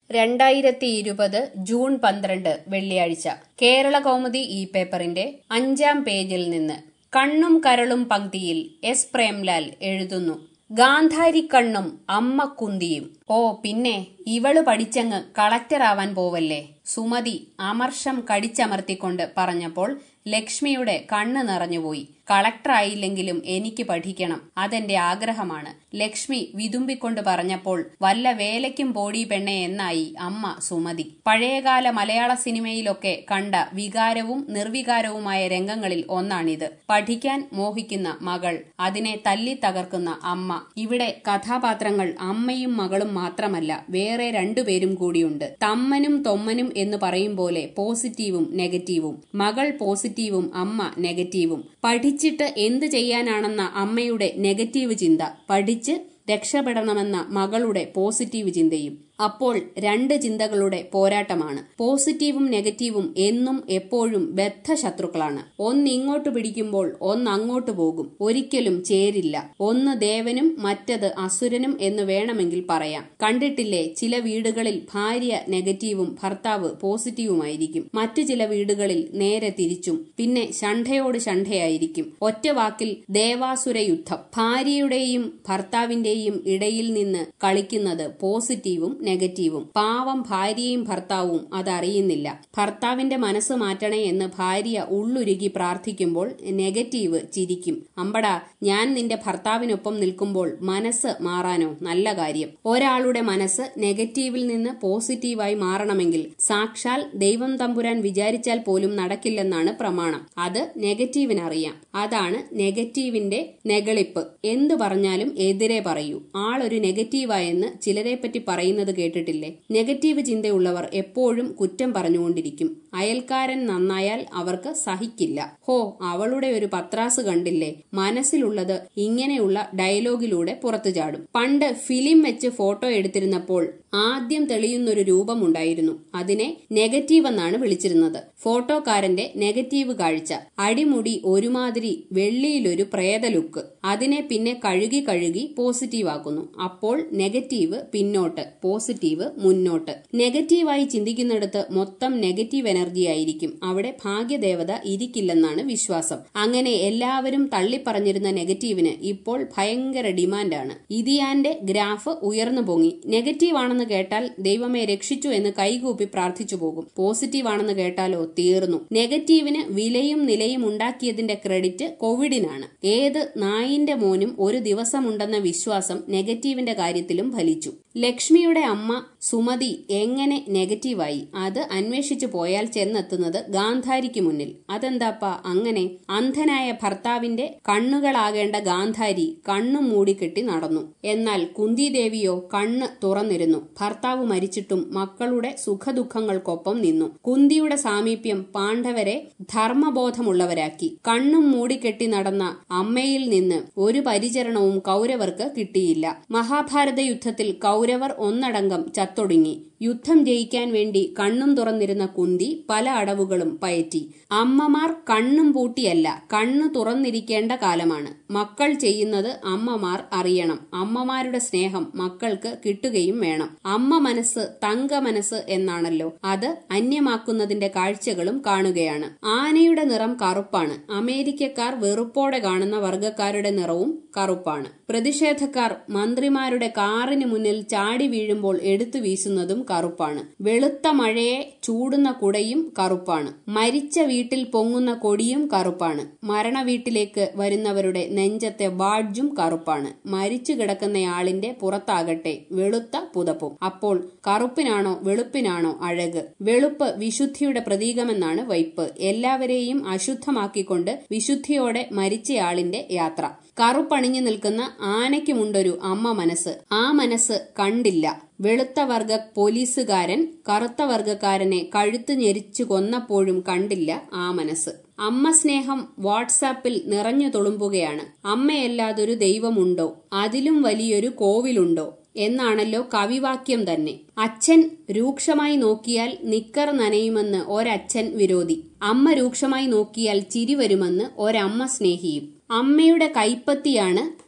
രണ്ടായിരത്തി ഇരുപത് ജൂൺ പന്ത്രണ്ട് വെള്ളിയാഴ്ച കേരള കൗമുദി ഈ പേപ്പറിന്റെ അഞ്ചാം പേജിൽ നിന്ന് കണ്ണും കരളും പങ്ക്തിയിൽ എസ് പ്രേംലാൽ എഴുതുന്നു ഗാന്ധാരി കണ്ണും അമ്മ കുന്തിയും ഓ പിന്നെ ഇവള് പഠിച്ചങ്ങ് കളക്ടറാവാൻ പോവല്ലേ സുമതി അമർഷം കടിച്ചമർത്തിക്കൊണ്ട് പറഞ്ഞപ്പോൾ ലക്ഷ്മിയുടെ കണ്ണ് നിറഞ്ഞുപോയി കളക്ടറായില്ലെങ്കിലും എനിക്ക് പഠിക്കണം അതെന്റെ ആഗ്രഹമാണ് ലക്ഷ്മി വിതുമ്പിക്കൊണ്ട് പറഞ്ഞപ്പോൾ വല്ല വേലയ്ക്കും പോടി പെണ്ണെ എന്നായി അമ്മ സുമതി പഴയകാല മലയാള സിനിമയിലൊക്കെ കണ്ട വികാരവും നിർവികാരവുമായ രംഗങ്ങളിൽ ഒന്നാണിത് പഠിക്കാൻ മോഹിക്കുന്ന മകൾ അതിനെ തല്ലി തകർക്കുന്ന അമ്മ ഇവിടെ കഥാപാത്രങ്ങൾ അമ്മയും മകളും മാത്രമല്ല വേറെ രണ്ടുപേരും കൂടിയുണ്ട് തമ്മനും തൊമ്മനും എന്ന് പറയും പോലെ പോസിറ്റീവും നെഗറ്റീവും മകൾ പോസിറ്റീവും അമ്മ നെഗറ്റീവും പഠിച്ചിട്ട് എന്ത് ചെയ്യാനാണെന്ന അമ്മയുടെ നെഗറ്റീവ് ചിന്ത പഠിച്ച് രക്ഷപ്പെടണമെന്ന മകളുടെ പോസിറ്റീവ് ചിന്തയും അപ്പോൾ രണ്ട് ചിന്തകളുടെ പോരാട്ടമാണ് പോസിറ്റീവും നെഗറ്റീവും എന്നും എപ്പോഴും ബദ്ധ ശത്രുക്കളാണ് ഒന്ന് ഇങ്ങോട്ട് പിടിക്കുമ്പോൾ ഒന്ന് അങ്ങോട്ട് പോകും ഒരിക്കലും ചേരില്ല ഒന്ന് ദേവനും മറ്റത് അസുരനും എന്ന് വേണമെങ്കിൽ പറയാം കണ്ടിട്ടില്ലേ ചില വീടുകളിൽ ഭാര്യ നെഗറ്റീവും ഭർത്താവ് പോസിറ്റീവുമായിരിക്കും മറ്റു ചില വീടുകളിൽ നേരെ തിരിച്ചും പിന്നെ ഷണ്ഠയോട് ഷണ്ഠയായിരിക്കും ഒറ്റ വാക്കിൽ ദേവാസുര യുദ്ധം ഭാര്യയുടെയും ഭർത്താവിന്റെയും ഇടയിൽ നിന്ന് കളിക്കുന്നത് പോസിറ്റീവും നെഗറ്റീവും പാവം ഭാര്യയും ഭർത്താവും അതറിയുന്നില്ല ഭർത്താവിന്റെ മനസ്സ് മാറ്റണേ എന്ന് ഭാര്യ ഉള്ളുരുകി പ്രാർത്ഥിക്കുമ്പോൾ നെഗറ്റീവ് ചിരിക്കും അമ്പടാ ഞാൻ നിന്റെ ഭർത്താവിനൊപ്പം നിൽക്കുമ്പോൾ മനസ്സ് മാറാനോ നല്ല കാര്യം ഒരാളുടെ മനസ്സ് നെഗറ്റീവിൽ നിന്ന് പോസിറ്റീവായി മാറണമെങ്കിൽ സാക്ഷാൽ ദൈവം തമ്പുരാൻ വിചാരിച്ചാൽ പോലും നടക്കില്ലെന്നാണ് പ്രമാണം അത് നെഗറ്റീവിനറിയാം അതാണ് നെഗറ്റീവിന്റെ നെഗളിപ്പ് എന്തു പറഞ്ഞാലും എതിരെ പറയൂ ആളൊരു നെഗറ്റീവായെന്ന് ചിലരെപ്പറ്റി പറയുന്നത് കേട്ടിട്ടില്ലേ നെഗറ്റീവ് ചിന്തയുള്ളവർ എപ്പോഴും കുറ്റം പറഞ്ഞുകൊണ്ടിരിക്കും അയൽക്കാരൻ നന്നായാൽ അവർക്ക് സഹിക്കില്ല ഹോ അവളുടെ ഒരു പത്രാസ് കണ്ടില്ലേ മനസ്സിലുള്ളത് ഇങ്ങനെയുള്ള ഡയലോഗിലൂടെ പുറത്തു ചാടും പണ്ട് ഫിലിം വെച്ച് ഫോട്ടോ എടുത്തിരുന്നപ്പോൾ ആദ്യം തെളിയുന്നൊരു രൂപമുണ്ടായിരുന്നു അതിനെ നെഗറ്റീവ് എന്നാണ് വിളിച്ചിരുന്നത് ഫോട്ടോക്കാരന്റെ നെഗറ്റീവ് കാഴ്ച അടിമുടി ഒരുമാതിരി വെള്ളിയിലൊരു പ്രേത ലുക്ക് അതിനെ പിന്നെ കഴുകി കഴുകി പോസിറ്റീവ് ആക്കുന്നു അപ്പോൾ നെഗറ്റീവ് പിന്നോട്ട് പോസിറ്റീവ് മുന്നോട്ട് നെഗറ്റീവായി ചിന്തിക്കുന്നിടത്ത് മൊത്തം നെഗറ്റീവ് എനർജി ആയിരിക്കും അവിടെ ഭാഗ്യദേവത ഇരിക്കില്ലെന്നാണ് വിശ്വാസം അങ്ങനെ എല്ലാവരും തള്ളിപ്പറഞ്ഞിരുന്ന നെഗറ്റീവിന് ഇപ്പോൾ ഭയങ്കര ഡിമാൻഡാണ് ഇതിയാന്റെ ഗ്രാഫ് ഉയർന്നു പൊങ്ങി നെഗറ്റീവ് ആണെന്ന് കേട്ടാൽ ദൈവമേ രക്ഷിച്ചു എന്ന് കൈകൂപ്പി പ്രാർത്ഥിച്ചു പോകും പോസിറ്റീവ് ആണെന്ന് കേട്ടാലോ തീർന്നു നെഗറ്റീവിന് വിലയും നിലയും ഉണ്ടാക്കിയതിന്റെ ക്രെഡിറ്റ് കോവിഡിനാണ് ഏത് നായിന്റെ മോനും ഒരു ദിവസമുണ്ടെന്ന വിശ്വാസം നെഗറ്റീവിന്റെ കാര്യത്തിലും ഫലിച്ചു ലക്ഷ്മിയുടെ അമ്മ സുമതി എങ്ങനെ നെഗറ്റീവായി അത് അന്വേഷിച്ചു പോയാൽ ചെന്നെത്തുന്നത് ഗാന്ധാരിക്ക് മുന്നിൽ അതെന്താപ്പാ അങ്ങനെ അന്ധനായ ഭർത്താവിന്റെ കണ്ണുകളാകേണ്ട ഗാന്ധാരി കണ്ണും മൂടിക്കെട്ടി നടന്നു എന്നാൽ കുന്തിദേവിയോ കണ്ണ് തുറന്നിരുന്നു ഭർത്താവ് മരിച്ചിട്ടും മക്കളുടെ സുഖദുഃഖങ്ങൾക്കൊപ്പം നിന്നു കുന്തിയുടെ സാമീപ്യം പാണ്ഡവരെ ധർമ്മബോധമുള്ളവരാക്കി കണ്ണും മൂടിക്കെട്ടി നടന്ന അമ്മയിൽ നിന്ന് ഒരു പരിചരണവും കൗരവർക്ക് കിട്ടിയില്ല മഹാഭാരത യുദ്ധത്തിൽ കൗരവർ ഒന്നടങ്കം ചത്തൊടുങ്ങി യുദ്ധം ജയിക്കാൻ വേണ്ടി കണ്ണും തുറന്നിരുന്ന കുന്തി പല അടവുകളും പയറ്റി അമ്മമാർ കണ്ണും പൂട്ടിയല്ല കണ്ണു തുറന്നിരിക്കേണ്ട കാലമാണ് മക്കൾ ചെയ്യുന്നത് അമ്മമാർ അറിയണം അമ്മമാരുടെ സ്നേഹം മക്കൾക്ക് കിട്ടുകയും വേണം അമ്മ മനസ്സ് തങ്ക മനസ്സ് എന്നാണല്ലോ അത് അന്യമാക്കുന്നതിന്റെ കാഴ്ചകളും കാണുകയാണ് ആനയുടെ നിറം കറുപ്പാണ് അമേരിക്കക്കാർ വെറുപ്പോടെ കാണുന്ന വർഗക്കാരുടെ നിറവും കറുപ്പാണ് പ്രതിഷേധക്കാർ മന്ത്രിമാരുടെ കാറിന് മുന്നിൽ ചാടി വീഴുമ്പോൾ എടുത്തു വീശുന്നതും കറുപ്പാണ് വെളുത്ത മഴയെ ചൂടുന്ന കുടയും കറുപ്പാണ് മരിച്ച വീട്ടിൽ പൊങ്ങുന്ന കൊടിയും കറുപ്പാണ് മരണ വീട്ടിലേക്ക് വരുന്നവരുടെ നെഞ്ചത്തെ ബാഡ്ജും കറുപ്പാണ് മരിച്ചു കിടക്കുന്നയാളിന്റെ പുറത്താകട്ടെ വെളുത്ത പുതപ്പും അപ്പോൾ കറുപ്പിനാണോ വെളുപ്പിനാണോ അഴക് വെളുപ്പ് വിശുദ്ധിയുടെ പ്രതീകമെന്നാണ് വൈപ്പ് എല്ലാവരെയും അശുദ്ധമാക്കിക്കൊണ്ട് വിശുദ്ധിയോടെ മരിച്ചയാളിന്റെ യാത്ര കറുപ്പണിഞ്ഞു നിൽക്കുന്ന ആനയ്ക്കുമുണ്ടൊരു അമ്മ മനസ്സ് ആ മനസ്സ് കണ്ടില്ല വെളുത്ത വർഗ പോലീസുകാരൻ കറുത്ത വർഗക്കാരനെ കഴുത്ത് ഞെരിച്ചു കൊന്നപ്പോഴും കണ്ടില്ല ആ മനസ്സ് അമ്മ സ്നേഹം വാട്സാപ്പിൽ നിറഞ്ഞു തുളുമ്പുകയാണ് അമ്മയല്ലാതൊരു ദൈവമുണ്ടോ അതിലും വലിയൊരു കോവിലുണ്ടോ എന്നാണല്ലോ കവിവാക്യം തന്നെ അച്ഛൻ രൂക്ഷമായി നോക്കിയാൽ നിക്കർ നനയുമെന്ന് ഒരച്ഛൻ വിരോധി അമ്മ രൂക്ഷമായി നോക്കിയാൽ ചിരി വരുമെന്ന് ഒരമ്മ സ്നേഹിയും അമ്മയുടെ കൈപ്പത്തിയാണ്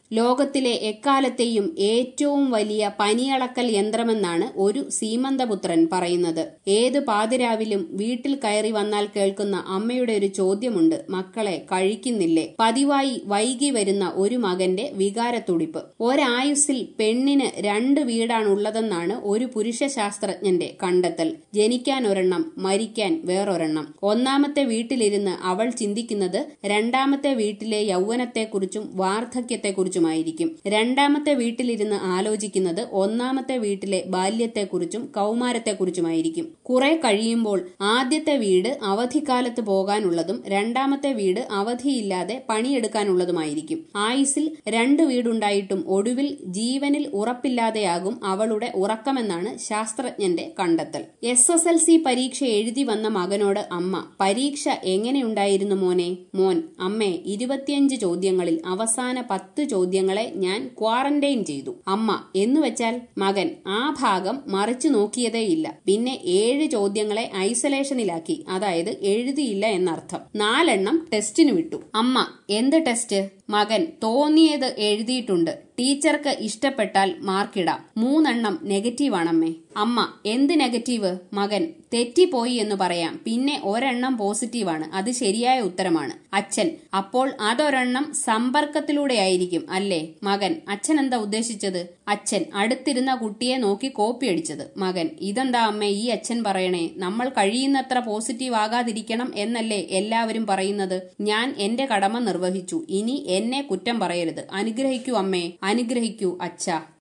ലോകത്തിലെ എക്കാലത്തെയും ഏറ്റവും വലിയ പനിയളക്കൽ യന്ത്രമെന്നാണ് ഒരു സീമന്തപുത്രൻ പറയുന്നത് ഏത് പാതിരാവിലും വീട്ടിൽ കയറി വന്നാൽ കേൾക്കുന്ന അമ്മയുടെ ഒരു ചോദ്യമുണ്ട് മക്കളെ കഴിക്കുന്നില്ലേ പതിവായി വൈകി വരുന്ന ഒരു മകന്റെ വികാരത്തുടിപ്പ് ഒരായുസ്സിൽ പെണ്ണിന് രണ്ട് വീടാണുള്ളതെന്നാണ് ഒരു പുരുഷ ശാസ്ത്രജ്ഞന്റെ കണ്ടെത്തൽ ജനിക്കാൻ ഒരെണ്ണം മരിക്കാൻ വേറൊരെണ്ണം ഒന്നാമത്തെ വീട്ടിലിരുന്ന് അവൾ ചിന്തിക്കുന്നത് രണ്ടാമത്തെ വീട്ടിലെ യൗവനത്തെക്കുറിച്ചും വാർദ്ധക്യത്തെക്കുറിച്ചുമായിരിക്കും രണ്ടാമത്തെ വീട്ടിലിരുന്ന് ആലോചിക്കുന്നത് ഒന്നാമത്തെ വീട്ടിലെ ബാല്യത്തെക്കുറിച്ചും കൗമാരത്തെക്കുറിച്ചുമായിരിക്കും കുറെ കഴിയുമ്പോൾ ആദ്യത്തെ വീട് അവധിക്കാലത്ത് പോകാനുള്ളതും രണ്ടാമത്തെ വീട് അവധിയില്ലാതെ പണിയെടുക്കാനുള്ളതുമായിരിക്കും ആയുസിൽ രണ്ട് വീടുണ്ടായിട്ടും ഒടുവിൽ ജീവനിൽ ഉറപ്പില്ലാതെയാകും അവളുടെ ഉറക്കമെന്നാണ് ശാസ്ത്രജ്ഞന്റെ കണ്ടെത്തൽ എസ് എസ് എൽ സി പരീക്ഷ എഴുതി വന്ന മകനോട് അമ്മ പരീക്ഷ എങ്ങനെയുണ്ടായിരുന്നു മോനെ മോൻ അമ്മേ ഇരുപത്തിയഞ്ച് ചോദ്യങ്ങളിൽ അവസാന പത്ത് ചോദ്യങ്ങളെ ഞാൻ ക്വാറന്റൈൻ ചെയ്തു അമ്മ എന്നുവെച്ചാൽ മകൻ ആ ഭാഗം മറിച്ചു നോക്കിയതേയില്ല പിന്നെ ഏഴ് ചോദ്യങ്ങളെ ഐസൊലേഷനിലാക്കി അതായത് എഴുതിയില്ല എന്നർത്ഥം നാലെണ്ണം ടെസ്റ്റിന് വിട്ടു അമ്മ എന്ത് ടെസ്റ്റ് മകൻ തോന്നിയത് എഴുതിയിട്ടുണ്ട് ടീച്ചർക്ക് ഇഷ്ടപ്പെട്ടാൽ മാർക്കിടാം മൂന്നെണ്ണം നെഗറ്റീവാണമ്മേ അമ്മ എന്ത് നെഗറ്റീവ് മകൻ തെറ്റിപ്പോയി എന്ന് പറയാം പിന്നെ ഒരെണ്ണം പോസിറ്റീവാണ് അത് ശരിയായ ഉത്തരമാണ് അച്ഛൻ അപ്പോൾ അതൊരെണ്ണം സമ്പർക്കത്തിലൂടെയായിരിക്കും അല്ലേ മകൻ അച്ഛൻ എന്താ ഉദ്ദേശിച്ചത് അച്ഛൻ അടുത്തിരുന്ന കുട്ടിയെ നോക്കി കോപ്പി അടിച്ചത് മകൻ ഇതെന്താ അമ്മ ഈ അച്ഛൻ പറയണേ നമ്മൾ കഴിയുന്നത്ര പോസിറ്റീവ് ആകാതിരിക്കണം എന്നല്ലേ എല്ലാവരും പറയുന്നത് ഞാൻ എന്റെ കടമ നിർവഹിച്ചു ഇനി എന്നെ കുറ്റം പറയരുത് അനുഗ്രഹിക്കൂ അമ്മേ അനുഗ്രഹിക്കൂ അച്ഛ